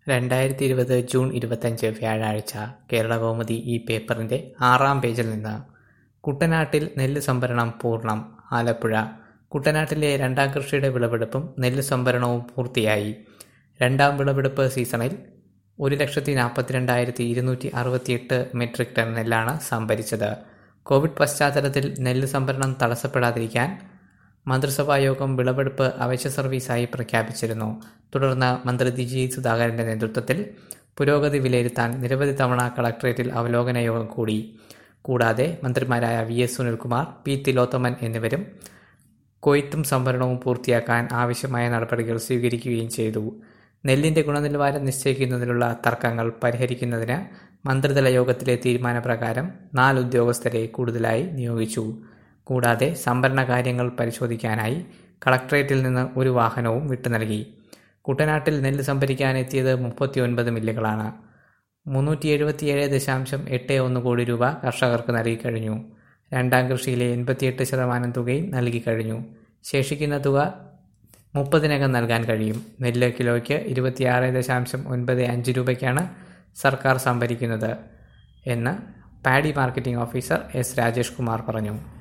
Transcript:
രണ്ടായിരത്തി ഇരുപത് ജൂൺ ഇരുപത്തഞ്ച് വ്യാഴാഴ്ച കേരളകൗമുദി ഈ പേപ്പറിന്റെ ആറാം പേജിൽ നിന്ന് കുട്ടനാട്ടിൽ നെല്ല് സംഭരണം പൂർണ്ണം ആലപ്പുഴ കുട്ടനാട്ടിലെ രണ്ടാം കൃഷിയുടെ വിളവെടുപ്പും നെല്ല് സംഭരണവും പൂർത്തിയായി രണ്ടാം വിളവെടുപ്പ് സീസണിൽ ഒരു ലക്ഷത്തി നാൽപ്പത്തിരണ്ടായിരത്തി ഇരുന്നൂറ്റി അറുപത്തിയെട്ട് മെട്രിക് ടൺ നെല്ലാണ് സംഭരിച്ചത് കോവിഡ് പശ്ചാത്തലത്തിൽ നെല്ല് സംഭരണം തടസ്സപ്പെടാതിരിക്കാൻ മന്ത്രിസഭായോഗം വിളവെടുപ്പ് അവശ്യ സർവീസായി പ്രഖ്യാപിച്ചിരുന്നു തുടർന്ന് മന്ത്രി ടി ജി സുധാകരന്റെ നേതൃത്വത്തിൽ പുരോഗതി വിലയിരുത്താൻ നിരവധി തവണ കളക്ടറേറ്റിൽ അവലോകന യോഗം കൂടി കൂടാതെ മന്ത്രിമാരായ V S Sunilkumar P Thilothaman എന്നിവരും കൊയ്ത്തും സംഭരണവും പൂർത്തിയാക്കാൻ ആവശ്യമായ നടപടികൾ സ്വീകരിക്കുകയും ചെയ്തു നെല്ലിന്റെ ഗുണനിലവാരം നിശ്ചയിക്കുന്നതിനുള്ള തർക്കങ്ങൾ പരിഹരിക്കുന്നതിന് മന്ത്രിതല യോഗത്തിലെ തീരുമാനപ്രകാരം നാല് ഉദ്യോഗസ്ഥരെ കൂടുതലായി നിയോഗിച്ചു കൂടാതെ സംഭരണ കാര്യങ്ങൾ പരിശോധിക്കാനായി കളക്ടറേറ്റിൽ നിന്ന് ഒരു വാഹനവും വിട്ടു നൽകി കുട്ടനാട്ടിൽ നെല്ല് സംഭരിക്കാനെത്തിയത് മുപ്പത്തിയൊൻപത് മില്ലുകളാണ് മുന്നൂറ്റി എഴുപത്തിയേഴ് ദശാംശം എട്ട് ഒന്ന് കോടി രൂപ കർഷകർക്ക് നൽകിക്കഴിഞ്ഞു രണ്ടാം കൃഷിയിലെ എൺപത്തിയെട്ട് ശതമാനം തുകയും നൽകിക്കഴിഞ്ഞു ശേഷിക്കുന്ന തുക മുപ്പതിനകം നൽകാൻ കഴിയും നെല്ല് കിലോയ്ക്ക് ഇരുപത്തിയാറ് ദശാംശം ഒൻപത് അഞ്ച് രൂപയ്ക്കാണ് സർക്കാർ സംഭരിക്കുന്നത് എന്ന് paddy marketing officer S Rajesh Kumar പറഞ്ഞു